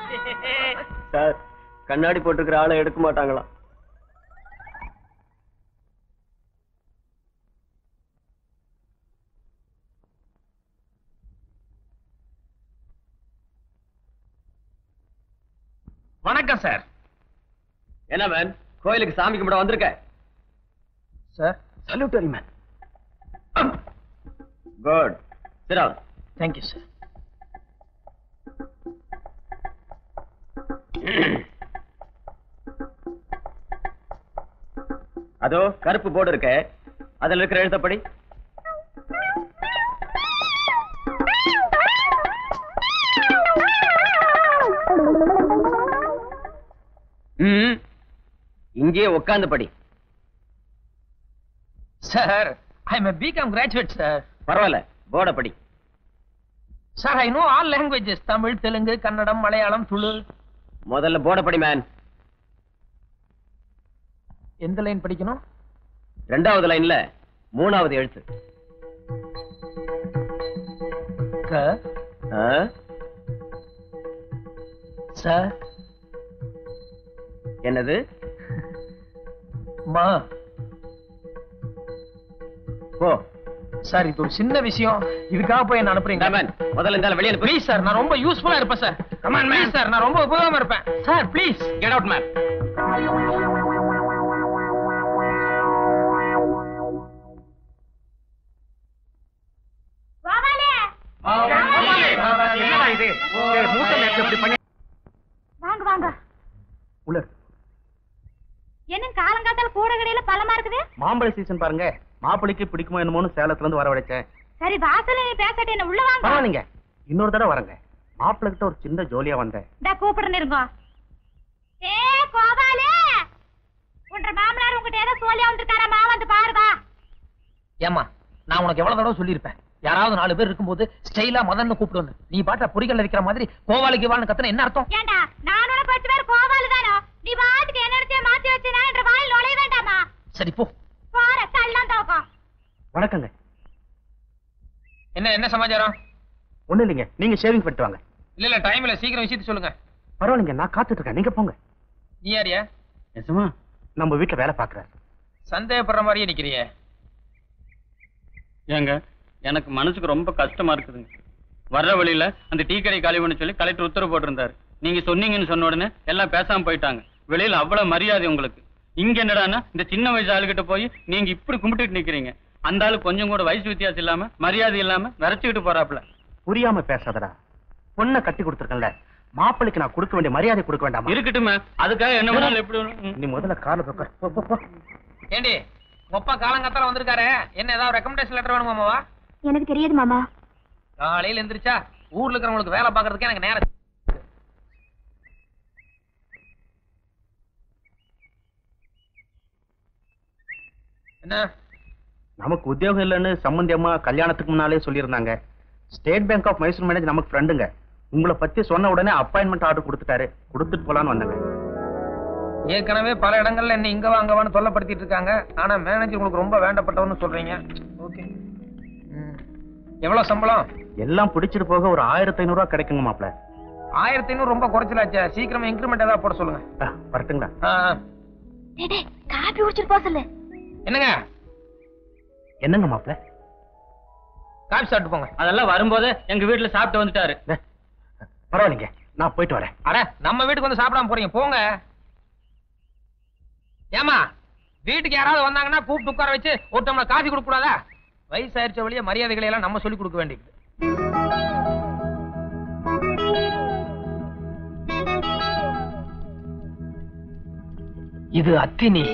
Sir கண்ணாடி போட்டிருக்கிற ஆளை எடுக்க மாட்டாங்களாம் வணக்கம் சார் என்ன மேன் கோயிலுக்கு சாமி கும்பிட வந்திருக்க சார் சல்யூட்டரி மேன் குட் சிரா தேங்க்யூ சார் அதோ கருப்பு போர்டு இருக்க அதுல இருக்கிற எழுத்தப்படி ம் இங்கே உட்கார்ந்து படி sir I am BCom graduate sir பரவாயில்ல போர்டை படி sir I know all languages Tamil Telugu Kannada Malayalam Tulu முதல்ல போர்டை படி மேன் எந்த லைன் படிக்கணும் ரெண்டாவது லைன்ல மூணாவது எழுத்து க ஆ? சார் என்னது மா போ சார் இது ஒரு சின்ன விஷயம் இதுக்காக போய் என்ன அனுப்புறீங்க மேன் முதல்ல இந்த ஆளை வெளியே அனுப்பு ப்ளீஸ் சார் நான் ரொம்ப யூஸ்ஃபுல்லா இருப்பேன் சார் கமான் மேன் சார் நான் ரொம்ப உபயோகமா இருப்பேன் sir please get out man என்னடா இது ஏய், மூத்த நேரத்துல இப்படி பண்ணி வாங்க வாங்க உள்ள என்ன காலங்காத்தால கூட கடையில பழமா இருக்குது மாம்பழ சீசன் பாருங்க மாப்பிளைக்கு பிடிக்குமோ என்னமோன்னு சேலத்துல இருந்து வரவழைச்சேன் சரி வாசல்ல நீ பேசட்டு என்ன உள்ள வாங்க பரவாயில்லைங்க இன்னொரு தடவை வரேங்க மாப்பிள்ளை கிட்ட ஒரு சின்ன ஜோலியா வந்தேன் இந்த கூப்பிடுறேன் இருங்க ஏ கோபாலே உன்ற மாமனார் உங்ககிட்ட ஏதோ சொல்லி வந்திருக்காரா வந்து பாரு வா ஏமா நான் உனக்கு எவ்வளவு தடவை சொல்லியிருப்பேன் யாராவது நாலு பேர் இருக்கும்போது ஸ்டைலா மதன்னு கூப்பிடுன்னு நீ பாட்டா பொறிகள் வைக்கிற மாதிரி கோவாலிக்கு வாழ்னு கத்தன என்ன அர்த்தம் ஏண்டா நானோட பத்து பேர் கோபாலு தானோ நீ பாட்டுக்கு என்னடத்தையே மாத்தி வச்சினா என்ற வாயில் நுழைய வேண்டாமா சரி போ போற தள்ளான் தோக்கம் வணக்கங்க என்ன என்ன சமாச்சாரம் ஒண்ணு இல்லைங்க நீங்க ஷேவிங் பண்ணிட்டு வாங்க இல்ல இல்ல டைம் இல்ல சீக்கிரம் விஷயத்தை சொல்லுங்க பரவாயில்லைங்க நான் காத்துட்டு இருக்கேன் நீங்க போங்க நீ யாரியா நிஜமா நம்ம வீட்டுல வேலை பாக்குறேன் சந்தேகப்படுற மாதிரியே நிக்கிறியே ஏங்க எனக்கு மனசுக்கு ரொம்ப கஷ்டமா இருக்குதுங்க வர்ற வழியில அந்த டீ கடை காலி பண்ண சொல்லி கலெக்டர் உத்தரவு போட்டிருந்தாரு நீங்க சொன்னீங்கன்னு சொன்ன உடனே எல்லாம் பேசாம போயிட்டாங்க வெளியில அவ்வளவு மரியாதை உங்களுக்கு இங்க என்னடான்னா இந்த சின்ன வயசு ஆளுகிட்ட போய் நீங்க இப்படி கும்பிட்டுட்டு நிக்கிறீங்க அந்த ஆளு கொஞ்சம் கூட வயசு வித்தியாசம் இல்லாம மரியாதை இல்லாம விரைச்சுக்கிட்டு போறாப்ல புரியாம பேசாதடா பொண்ணை கட்டி கொடுத்துருக்கேன்ல மாப்பிளைக்கு நான் கொடுக்க வேண்டிய மரியாதை கொடுக்க வேண்டாமா இருக்கட்டுமே அதுக்காக என்ன வேணாலும் எப்படி வேணாலும் நீ முதல்ல கார்ல உட்கார். போ போ, போ ஏண்டி உங்க அப்பா காலங்கத்தால வந்திருக்காரு என்ன ஏதாவது ரெக்கமெண்டேஷன் லெட்டர் வேணுமாமாவா எனக்கு தெரியாது மாமா காலையில எந்திரிச்சா ஊர்ல இருக்கிறவங்களுக்கு வேலை பாக்குறதுக்கு எனக்கு நேரம் என்ன நமக்கு உத்தியோகம் இல்லைன்னு சம்பந்தியமா கல்யாணத்துக்கு முன்னாலே சொல்லியிருந்தாங்க State Bank of Mysore manage நமக்கு ஃப்ரெண்டுங்க உங்களை பத்தி சொன்ன உடனே அப்பாயின்மெண்ட் ஆர்டர் கொடுத்துட்டாரு கொடுத்துட்டு போலான்னு வந்தேங்க ஏற்கனவே பல இடங்கள்ல என்ன இங்க வா அங்க வான்னு தொல்லப்படுத்திட்டு இருக்காங்க ஆனா மேனேஜர் உங்களுக்கு ரொம்ப வேண்டப்பட்டவன்னு சொல்றீங்க ஓகே எவ்வளவு சம்பளம் எல்லாம் பிடிச்சிட்டு போக ஒரு ஆயிரத்தி ஐநூறு ரூபா கிடைக்குங்க மாப்ள ஆயிரத்தி ஐநூறு ரொம்ப குறைச்சலாச்சே சீக்கிரமா இன்க்ரிமெண்ட் ஏதாவது போட சொல்லுங்க ஆ, வரட்டுங்களா ஆ, ஆ. டேய் டேய், காபி குடிச்சிட்டு போ சொல்லு என்னங்க என்னங்க மாப்ள காபி சாப்பிட்டு போங்க அதெல்லாம் வரும்போது எங்க வீட்டுல சாப்பிட்டு வந்துட்டாரு டே, பரவாயில்லைங்க நான் போயிட்டு வரேன் அட நம்ம வீட்டுக்கு வந்து சாப்பிடாம போறீங்க போங்க ஏமா வீட்டுக்கு யாராவது வந்தாங்கன்னா கூப்பிட்டு உட்கார வச்சு ஒரு டம்ளர் காஃபி கொடுக்க கூடாதா வயசாயிருச்ச வழிய மரியாதைகளை எல்லாம் நம்ம சொல்லி கொடுக்க வேண்டியது இது அத்தினி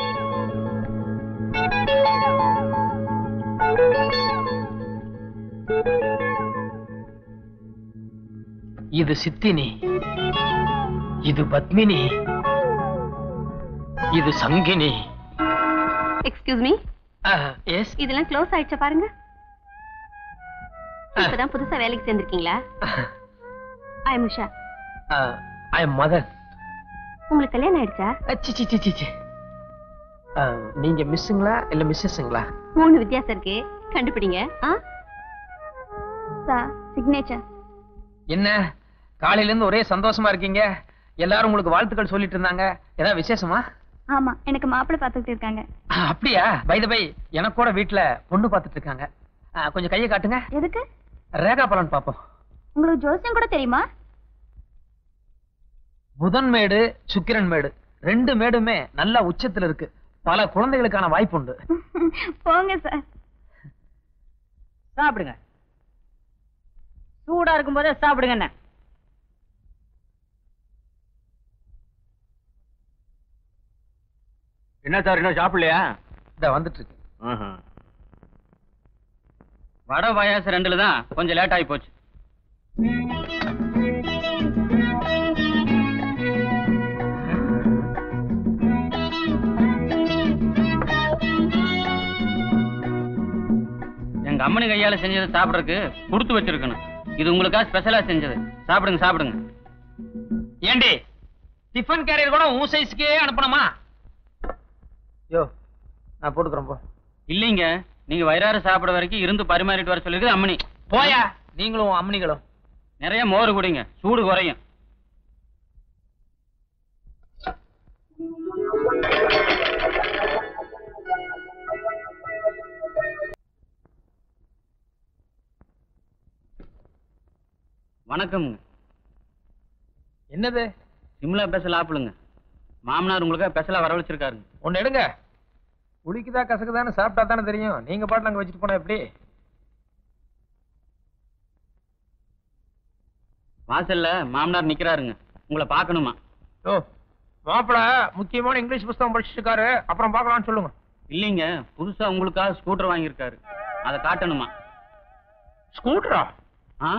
இது சித்தினி இது பத்மினி இது சங்கினி எக்ஸ்கியூஸ் மீ எஸ் இதெல்லாம் க்ளோஸ் ஆயிடுச்சா பாருங்க இப்பதான் புதுசா வேலைக்கு சேர்ந்திருக்கீங்களா I am Usha I am Madan உங்களுக்கு கல்யாணம் ஆயிடுச்சா சி சி சி சி சி நீங்க மிஸ்ஸுங்களா இல்ல மிஸ்ஸஸ்ங்களா மூணு வித்தியாசம் இருக்கு கண்டுபிடிங்க ஆ சார் சிக்னேச்சர் என்ன காலையில இருந்து ஒரே சந்தோஷமா இருக்கீங்க எல்லாரும் உங்களுக்கு வாழ்த்துக்கள் சொல்லிட்டு இருந்தாங்க ஏதாவது விசேஷமா ஆமா எனக்கு மாப்பிள்ளை பார்த்துட்டு இருக்காங்க ஆ, அப்படியா பை பை எனக்கு கூட வீட்டுல பொண்ணு பார்த்துட்டு இருக்காங்க ஆ, கொஞ்சம் கையை காட்டுங்க எதுக்கு ரேகா பலன் பாப்போம் உங்களுக்கு ஜோசியம் கூட தெரியுமா புதன் மேடு சுக்கிரன் மேடு ரெண்டு மேடுமே நல்ல உச்சத்துல இருக்கு பல குழந்தைகளுக்கான வாய்ப்பு உண்டு போங்க சார் சாப்பிடுங்க சூடா இருக்கும் போதே சாப்பிடுங்க என்ன என்ன சார் இன்னும் சாப்பிடலையா இந்த வந்துட்டு இருக்கு வடை பாயாசம் ரெண்டுல தான் கொஞ்சம் லேட் ஆகி போச்சு எங்க அம்மனி கையால செஞ்சதை சாப்பிடறதுக்கு கொடுத்து வச்சிருக்கணும் இது உங்களுக்காக ஸ்பெஷலா செஞ்சது சாப்பிடுங்க சாப்பிடுங்க ஏண்டி டிஃபன் கேரியர் கூட உன் சைஸ்க்கே அனுப்பணுமா யோ நான் போட்டுக்கிறேன் போ இல்லைங்க நீங்க வயிறார சாப்பிட வரைக்கும் இருந்து பரிமாறிட்டு வர சொல்லிருக்கு அம்மனி போயா நீங்களும் அம்மனிகளும் நிறைய மோர் குடிங்க சூடு குறையும் வணக்கம்ங்க என்னது சிம்லா பெசல் ஆப்பிளுங்க மாமனார் உங்களுக்காக பெசலா வரவழைச்சிருக்காருங்க ஒன்னு எடுங்க புளிக்குதா கசக்குதான்னு சாப்பிட்டா தானே தெரியும் நீங்க பாட்டு அங்க வச்சுட்டு போனா எப்படி வாசல்ல மாமனார் நிக்கிறாருங்க உங்களை பார்க்கணுமா ஓ மாப்பிள முக்கியமான இங்கிலீஷ் புஸ்தகம் படிச்சுட்டு இருக்காரு அப்புறம் பார்க்கலாம்னு சொல்லுங்க இல்லைங்க புதுசா உங்களுக்காக ஸ்கூட்டர் வாங்கியிருக்காரு அதை காட்டணுமா ஸ்கூட்டரா ஆ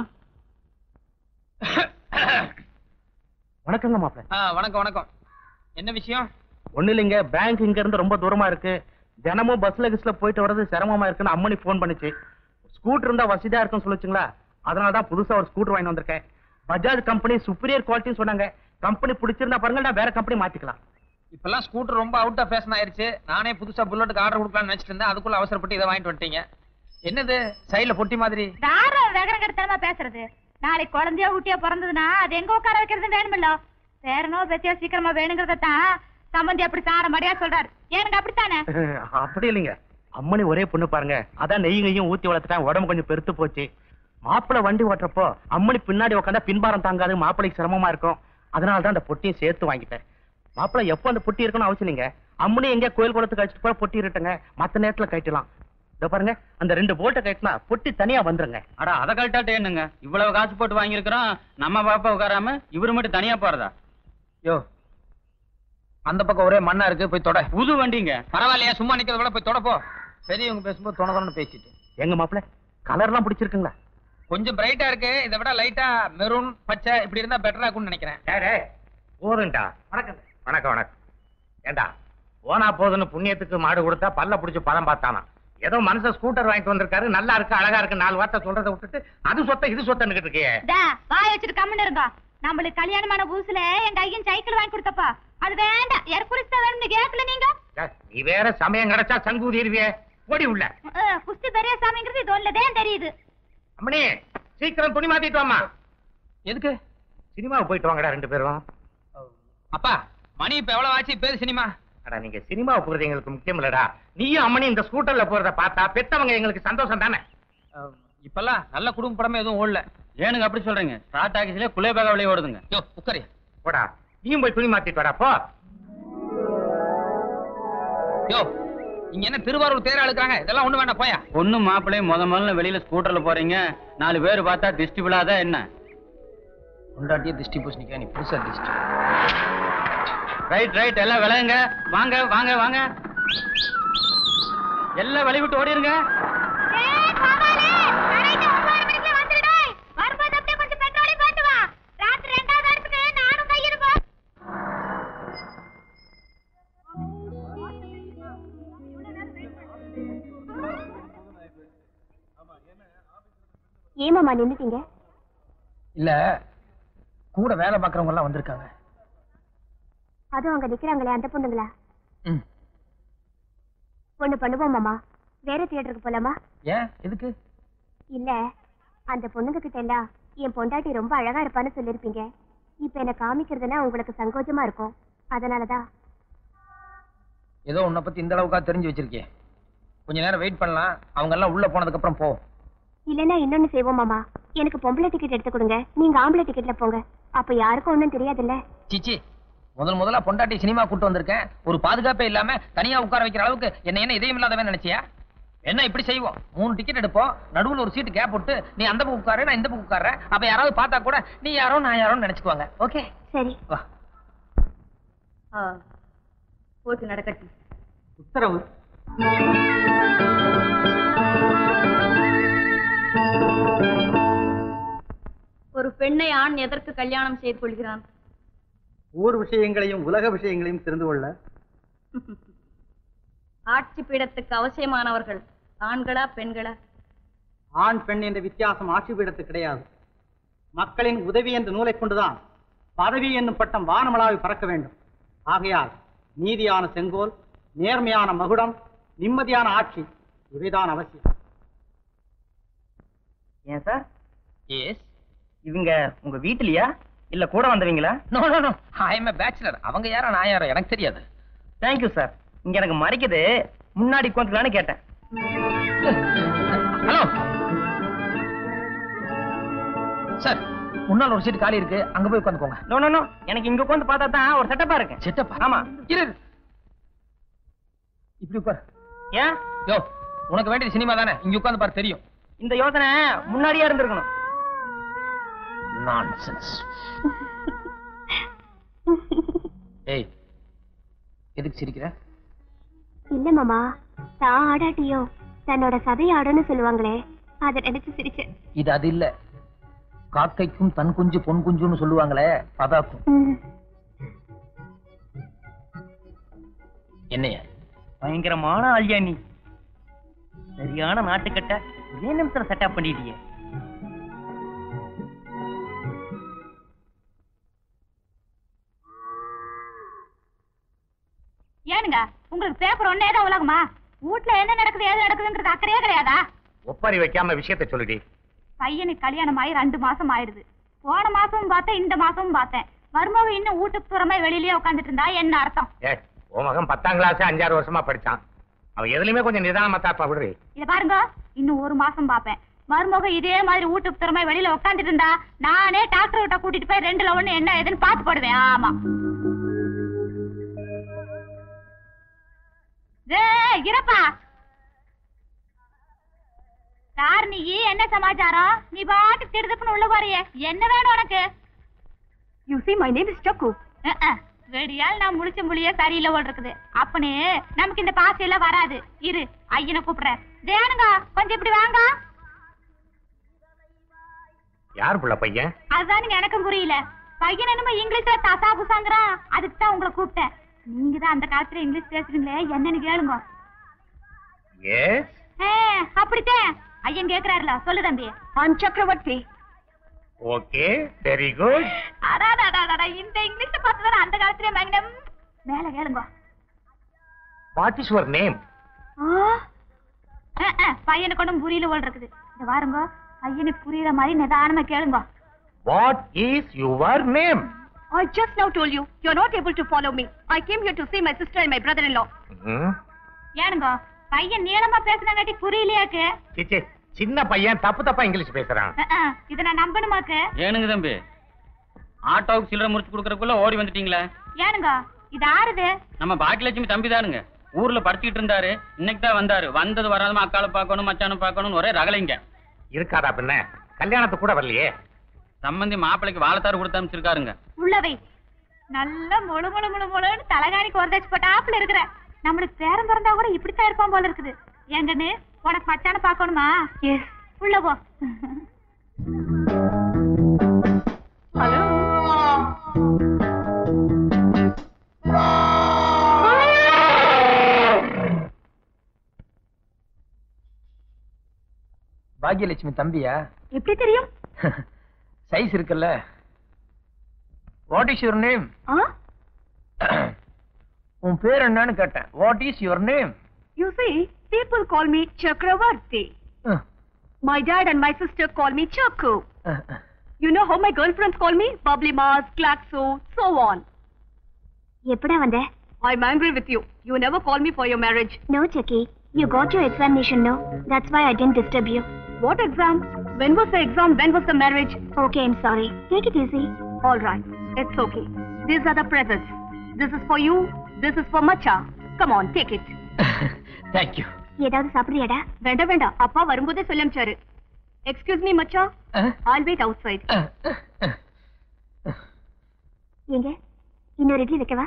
வணக்கங்க மாப்பிள்ள ஆ வணக்கம் வணக்கம் என்ன விஷயம் ஒண்ணு இல்லைங்க பேங்க் இங்க இருந்து ரொம்ப தூரமா இருக்கு தினமும் பஸ்ல கிஸ்ல போயிட்டு வர்றது சிரமமா இருக்குன்னு அம்மனி ஃபோன் பண்ணுச்சு ஸ்கூட்டர் இருந்தா வசதியா இருக்கும்னு சொல்லுச்சுங்களா அதனால தான் புதுசா ஒரு ஸ்கூட்டர் வாங்கி வந்திருக்கேன் பஜாஜ் கம்பெனி சுப்பீரியர் குவாலிட்டின்னு சொன்னாங்க கம்பெனி பிடிச்சிருந்தா பாருங்க நான் வேற கம்பெனி மாத்திக்கலாம் இப்பெல்லாம் ஸ்கூட்டர் ரொம்ப அவுட் ஆஃப் ஃபேஷன் ஆயிருச்சு நானே புதுசா புல்லட்டுக்கு ஆர்டர் கொடுக்கலாம்னு நினைச்சிட்டு இருந்தேன் அதுக்குள்ள அவசரப்பட்டு இதை வாங்கிட்டு வந்துட்டீங்க என்னது சைடுல பொட்டி மாதிரி தாரம் வேகரம் கெடுத்தனமா பேசுறது நாளைக்கு குழந்தையா ஊட்டியா பிறந்ததுன்னா அது எங்க உட்கார வைக்கிறது வேணுமில்ல பேரனோ பெத்தியோ சீக்கிரமா வேணுங்கிறத தான் சம்பந்தி அப்படி சார மடியா சொல்றாரு ஏனுங்க அப்படித்தானே அப்படி இல்லைங்க அம்மனி ஒரே பொண்ணு பாருங்க அதான் நெய்யும் நெய்யும் ஊத்தி வளர்த்துட்டான் உடம்பு கொஞ்சம் பெருத்து போச்சு மாப்பிள்ளை வண்டி ஓட்டுறப்போ அம்மனி பின்னாடி உட்காந்தா பின்பாரம் தாங்காது மாப்பிள்ளைக்கு சிரமமா இருக்கும் அதனால தான் அந்த பொட்டியை சேர்த்து வாங்கிட்டேன் மாப்பிள்ளை எப்போ அந்த பொட்டி இருக்கணும் அவசியம் இல்லைங்க அம்மனி எங்க கோயில் குளத்துக்கு அடிச்சுட்டு போய் பொட்டி இருட்டுங்க மத்த நேரத்துல கட்டலாம் இதோ பாருங்க அந்த ரெண்டு போல்ட்டை கட்டினா பொட்டி தனியா வந்துருங்க அட அதை கழட்டாட்டே என்னங்க இவ்வளவு காசு போட்டு வாங்கியிருக்கிறோம் நம்ம பாப்பா உட்காராம இவரு மட்டும் தனியா போறதா யோ அந்த பக்கம் ஒரே மண்ணா இருக்கு போய் தொட புது வண்டிங்க பரவாயில்லையா சும்மா நிக்கிறத விட போய் தொடப்போ பெரியவங்க பேசும்போது தொண தொணன்னு பேசிட்டு எங்க மாப்பிள்ளை கலர்லாம் பிடிச்சிருக்குங்களா கொஞ்சம் பிரைட்டா இருக்கு இதை விட லைட்டா மெரூன் பச்சை இப்படி இருந்தா பெட்டரா இருக்கும்னு நினைக்கிறேன் போதும்டா வணக்கம் வணக்கம் வணக்கம் ஏண்டா போனா போதுன்னு புண்ணியத்துக்கு மாடு கொடுத்தா பல்ல புடிச்சு பதம் பார்த்தானா ஏதோ மனுஷன் ஸ்கூட்டர் வாங்கிட்டு வந்திருக்காரு நல்லா இருக்கு அழகா இருக்கு நாலு வார்த்தை சொல்றதை விட்டுட்டு அது சொத்த இது சொத்தன்னு இருக்கியே டா வாய் வச்சுட்டு கம்முன்னு இருங்க நம்மளுக்கு கல்யாணமான புதுசுல என் கையின் சைக்கிள் வாங்கி கொடுத்தப்பா அது வேண்டாம் எர்குரிஸ்தா வேணும்னு கேட்கல நீங்க ஏய், நீ வேற சமயம் கிடைச்சா சங்கு ஊதிருவியே ஓடி உள்ள அஹ், குஸ்தி பெரிய சாமிங்கிறது இது ஒண்ணுதான் தெரியுது அம்மணி சீக்கிரம் துணி மாத்திட்டு வாமா எதுக்கு சினிமாவுக்கு போயிட்டு வாங்கடா ரெண்டு பேரும் அப்பா மணி இப்ப எவ்வளவு ஆச்சு பேரு சினிமா அடா நீங்க சினிமாவுக்கு போறது எங்களுக்கு முக்கியம் இல்லடா நீயும் அம்மனி இந்த ஸ்கூட்டர்ல போறத பார்த்தா பெத்தவங்க எங்களுக்கு சந்தோஷம் தானே இப்பெல்லாம் நல்ல குடும்ப படமே எதுவும் ஓடல ஏனுங்க அப்படி சொல்றீங்க ஸ்டார்ட் ஆகிச்சுல குலேபாக வழியே ஓடுதுங்க யோ உட்காரு போடா நீயும் போய் துணி மாத்திட்டு வாடா போ யோ இங்க என்ன திருவாரூர் தேர அழுக்காங்க இதெல்லாம் ஒண்ணு வேண்டாம் போயா பொண்ணு மாப்பிள்ளையும் முத முதல்ல வெளியில ஸ்கூட்டர்ல போறீங்க நாலு பேர் பார்த்தா திஷ்டி விழாதா என்ன கொண்டாட்டியே திஷ்டி பூசணிக்கா நீ புதுசா திஷ்டி ரைட் ரைட் எல்லாம் விளையுங்க வாங்க வாங்க வாங்க எல்லாம் வழி விட்டு ஓடிருங்க ஏய், கோபாலு, கரெக்டா ஒன்பது மணிக்குள்ள வந்துடுடா. வரும்போது அப்படியே கொஞ்சம் பெட்ரோலையும் போட்டு வா. ராத்திரி ரெண்டாவது இடத்துக்கு நானும் கையிருப்போம். ஏமாமா நின்னுட்டீங்க இல்ல கூட வேலை பாக்குறவங்க எல்லாம் வந்திருக்காங்க அதுவும் அங்க நிக்கிறாங்களே அந்த பொண்ணுங்களா ம். ஒண்ணு பண்ணுவோம் மாமா வேற தியேட்டருக்கு போலாமா ஏன் எதுக்கு இல்ல அந்த பொண்ணுங்க கிட்ட எல்லாம் என் பொண்டாட்டி ரொம்ப அழகா இருப்பான்னு சொல்லிருப்பீங்க இப்ப என்ன காமிக்கிறதுனா உங்களுக்கு சங்கோஜமா இருக்கும் அதனாலதான் ஏதோ உன்னை பத்தி இந்த அளவுக்கா தெரிஞ்சு வச்சிருக்கேன் கொஞ்ச நேரம் வெயிட் பண்ணலாம் அவங்க எல்லாம் உள்ள போனதுக்கு அப்புறம் போ இல்லைன்னா இன்னொன்னு செய்வோம் மாமா எனக்கு பொம்பளை டிக்கெட் எடுத்து கொடுங்க நீங்க ஆம்பளை டிக்கெட்ல போங்க அப்ப யாருக்கும் ஒண்ணும் தெரியாதுல்ல சிச்சி முதல் முதல்ல பொண்டாட்டி சினிமா கூட்டு வந்திருக்கேன் ஒரு பாதுகாப்பே இல்லாம தனியா உட்கார வைக்கிற அளவுக்கு என்ன என்ன இதயம் இல்லாதவன் நினைச்சியா என்ன இப்படி செய்வோம் மூணு டிக்கெட் எடுப்போம் நடுவுல ஒரு சீட்டு கேப் விட்டு நீ அந்த பக்கம் உட்காரு நான் இந்த பக்கம் உட்கார்றேன் அப்ப யாராவது பார்த்தா கூட நீ யாரோ நான் யாரோன்னு நினைச்சுக்குவாங்க ஓகே சரி வா போட்டு நடக்கட்டும் உத்தரவு ஒரு பெண்ணை ஆண் எதற்கு கல்யாணம் செய்து கொள்கிறான் ஊர் விஷயங்களையும் உலக விஷயங்களையும் தெரிந்து கொள்ள ஆட்சி பீடத்துக்கு அவசியமானவர்கள் ஆண்களா பெண்களா ஆண் பெண் என்ற வித்தியாசம் ஆட்சி பீடத்து கிடையாது மக்களின் உதவி என்ற நூலை கொண்டுதான் பதவி என்னும் பட்டம் வானமளாவி பறக்க வேண்டும் ஆகையால் நீதியான செங்கோல் நேர்மையான மகுடம் நிம்மதியான ஆட்சி இவைதான் அவசியம் ஏன் சார் எஸ் இவங்க உங்க வீட்டுலயா இல்ல கூட வந்தவங்களா no no no I am bachelor அவங்க யாரோ நான் யாரோ எனக்கு தெரியாது தேங்க்யூ சார் இங்க எனக்கு மறைக்குது முன்னாடி உட்காந்துக்கலான்னு கேட்டேன் ஹலோ சார் முன்னால் ஒரு சீட் காலி இருக்கு அங்க போய் உட்காந்துக்கோங்க நோ நோ நோ எனக்கு இங்க உட்காந்து பார்த்தா தான் ஒரு செட்டப்பா இருக்கு செட்டப்பா ஆமா இரு இரு. இப்படி உட்கார் ஏன் யோ உனக்கு வேண்டியது சினிமா தானே இங்க உட்கார்ந்து பாரு தெரியும் இந்த யோசனை முன்னாடியே இருந்திருக்கணும் நான்சென்ஸ் ஏய் எதுக்கு சிரிக்கிற இல்ல மாமா தான் ஆடாட்டியும் தன்னோட சதை ஆடுன்னு சொல்லுவாங்களே அதை நினைச்சு சிரிச்சேன் இது அது இல்ல காக்கைக்கும் தன் குஞ்சு பொன் குஞ்சுன்னு சொல்லுவாங்களே அதாக்கும் ம். என்னைய பயங்கரமான ஆள்யா நீ சரியான நாட்டுக்கட்ட ஒரே நிமிஷம் செட்டப் பண்ணிட்டியே ஏனுங்க உங்களுக்கு பேப்பர் ஒன்னே தான் உலகமா வீட்ல என்ன நடக்குது ஏது நடக்குதுன்றது அக்கறையே கிடையாதா ஒப்பாரி வைக்காம விஷயத்தை சொல்லுடி பையனுக்கு கல்யாணம் ஆகி ரெண்டு மாசம் ஆயிடுது போன மாசமும் பார்த்தேன் இந்த மாசமும் பார்த்தேன் மருமக இன்னும் வீட்டுக்கு புறமே வெளியிலயே உட்காந்துட்டு இருந்தா என்ன அர்த்தம் ஏ உன் மகன் பத்தாம் கிளாஸ் அஞ்சாறு வருஷமா படிச்சான் அவன் எதுலயுமே கொஞ்சம் நிதானமா தாப்பா விடுறி இத பாருங்க இன்னும் ஒரு மாசம் பாப்பேன் மருமக இதே மாதிரி வீட்டுக்கு திறமை வெளியில உட்காந்துட்டு இருந்தா நானே டாக்டர் விட்ட கூட்டிட்டு போய் ரெண்டுல ஒண்ணு என்ன ஏதுன்னு பாத்து போடுவேன் ஆமா ஏய், இறப்பா சார் நீ என்ன சமாச்சாரம் நீ பாட்டு திடுதுப்புன்னு உள்ள போறியே என்ன வேணும் உனக்கு you see my name is சக்கு வெடியால் நான் முழிச்ச மொழியே சரியில்லை போல் இருக்குது அப்பனே நமக்கு இந்த பாசை எல்லாம் வராது இரு ஐயனை கூப்பிடுறேன் தேனுங்க கொஞ்சம் இப்படி வாங்க யார் புள்ள பையன் அதுதானுங்க எனக்கும் புரியல பையன் என்னமோ இங்கிலீஷ்ல தசா புசாங்கிறான் அதுக்கு தான் உங்களை கூப்பிட்டேன் நீங்க தான் அந்த காலத்துல இங்கிலீஷ் பேசுறீங்களே என்னன்னு கேளுங்க எஸ் ஏ, அப்படித்தான் ஐயன் கேக்குறாருல சொல்லு தம்பி ஆன் சக்கரவர்த்தி ஓகே வெரி குட் அடாடாடாடா இந்த இங்கிலீஷ் பார்த்து தானே அந்த காலத்துல மகினம் மேல கேளுங்க வாட் இஸ் யுவர் நேம் அஹ், அஹ், பையனுக்கு ஒன்றும் புரியல போல் இருக்குது இந்த பாருங்க பையனுக்கு புரியுற மாதிரி நிதானமா கேளுங்க what is your name I just now told you, you're not able to follow me. I came here to see my sister and my brother-in-law. ஏனுங்க பையன் நீளமா பேசுனங்காட்டி புரியலையாக்கு சிச்சி சின்ன பையன் தப்பு தப்பா இங்கிலீஷ் பேசுறான் அஹ், அஹ், இத நான் நம்பணுமாக்கு ஏனுங்க தம்பி ஆட்டோவுக்கு சில்லறை முடிச்சு கொடுக்கறதுக்குள்ள ஓடி வந்துட்டீங்களே ஏனுங்க இது ஆறுது நம்ம பாக்கியலட்சுமி தம்பி தானுங்க ஊர்ல படிச்சுக்கிட்டு இருந்தாரு இன்னைக்கு தான் வந்தாரு வந்தது வராதமா அக்காளை பார்க்கணும் மச்சானை பார்க்கணும்னு ஒரே ரகலைங்க இருக்காதா பின்ன கல்யாணத்துக்கு கூட வரலையே சம்பந்தி மாப்பிளைக்கு வாழைத்தாறு கொடுத்து அனுப்பிச்சிருக்காருங்க உள்ளவை நல்ல முழு முழு முழு முழுன்னு தலகாணிக்கு ஒரு தச்சு போட்டாப்புல இருக்கிற நம்மளுக்கு பேரம் பிறந்தா கூட இப்படித்தான் இருப்பான் போல இருக்குது ஏங்கன்னு உனக்கு மச்சான பார்க்கணுமா எஸ் உள்ள போ ஹலோ பாக்யலட்சுமி தம்பியா எப்படி தெரியும் சைஸ் இருக்குல்ல வாட் இஸ் யுவர் நேம் ஆ உன் பேர் என்னன்னு கேட்டேன் what is your name You see, people call me Chakravarti. My dad and my sister call me Chaku. You know how my girlfriends call me? Bubbly Mars, Klaxo, so on. எப்படா வந்த I'm angry with you. You never call me for your marriage. No செக்கி you got your examination no that's why I didn't disturb you What exam? When was the exam? When was the marriage? Okay I'm sorry take it easy All right, it's okay. These are the presents. This is for you. This is for Macha. Come on, take it. Thank you ஏதாவது சாப்பிடுறியாடா வேண்டாம் வேண்டாம் அப்பா வரும்போதே சொல்லி அமிச்சாரு excuse me மச்சா all wait outside எங்க இன்னொரு இட்லி வைக்கவா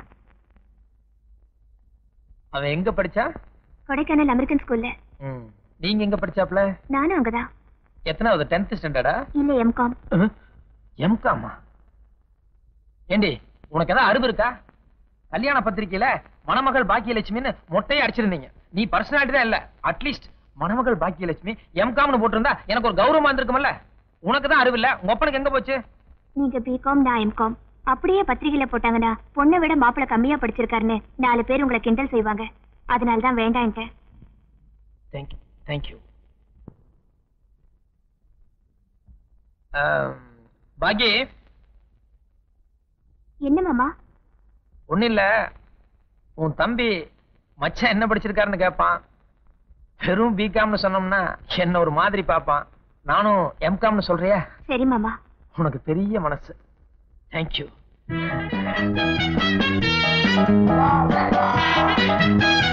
அவன் எங்க படிச்சா கொடைக்கானல் அமெரிக்கன் ஸ்கூல்ல ம். நீங்க எங்க படிச்சாப்ல நானும் அங்கதான் எத்தனாவது டென்த் ஸ்டாண்டர்டா இல்ல எம்காம் எம்காமா ஏண்டி உனக்கு ஏதாவது அறிவு இருக்கா கல்யாண பத்திரிக்கையில மணமகள் பாக்கியலட்சுமின்னு மொட்டையை அடிச்சிருந்தீங்க நீ பர்சனாலிட்டி தான் இல்ல அட்லீஸ்ட் மணமகள் பாக்கியலட்சுமி எம்காம்னு போட்டிருந்தா எனக்கு ஒரு கௌரவமா இருந்திருக்கும்ல உனக்கு தான் அறிவு இல்ல உங்க ஒப்பனுக்கு எங்க போச்சு நீங்க பிகாம் நான் எம்காம் அப்படியே பத்திரிகையில போட்டாங்கன்னா பொண்ணை விட மாப்பிள்ளை கம்மியா படிச்சிருக்காருன்னு நாலு பேர் உங்களை கிண்டல் செய்வாங்க அதனால தான் வேண்டான்ட்டேன் தேங்க்யூ தேங்க்யூ பாக்கி என்ன மாமா ஒண்ணும் இல்ல உன் தம்பி மச்சான் என்ன படிச்சிருக்காருன்னு கேட்பான் வெறும் பிகாம்னு சொன்னோம்னா என்ன ஒரு மாதிரி பார்ப்பான் நானும் எம்காம்னு சொல்றியா சரி மாமா உனக்கு பெரிய மனசு தேங்க்யூ